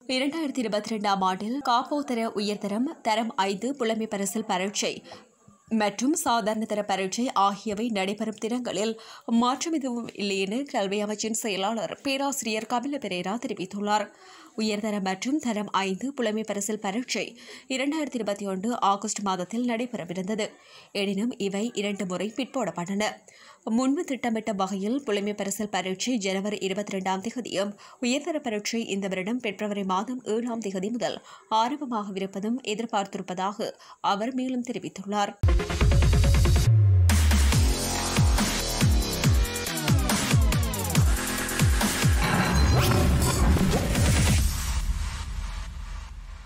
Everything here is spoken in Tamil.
இரண்டாயிரத்தி இருபத்தி ரெண்டாம் ஆண்டில் காப்போத்தர உயர்தரம் தரம் ஐந்து புலமை பரிசில் பரீட்சை மற்றும் சாதாரண தர பரீட்சை ஆகியவை நடைபெறும் தினங்களில் மாற்றம் எதுவும் இல்லை என கல்வி அமைச்சின் செயலாளர் பேராசிரியர் கபில பெரேரா தெரிவித்துள்ளார் உயர்தர மற்றும் தரம் ஐந்து புலமை பரிசில் பரீட்சை இரண்டாயிரத்தி இருபத்தி ஒன்று ஆகஸ்ட் மாதத்தில் நடைபெறவிருந்தது எனினும் இவை இரண்டு முறை பிற்போடப்பட்டன முன்பு திட்டமிட்ட வகையில் புலமை பரிசில் பரீட்சை ஜனவரி இருபத்தி ரெண்டாம் தேதியும் உயர்தர பரீட்சை இந்த வருடம் பிப்ரவரி மாதம் ஏழாம் தேதி முதல் ஆரம்பமாகவிருப்பதும் எதிர்பார்த்திருப்பதாக அவர் மேலும் தெரிவித்துள்ளார்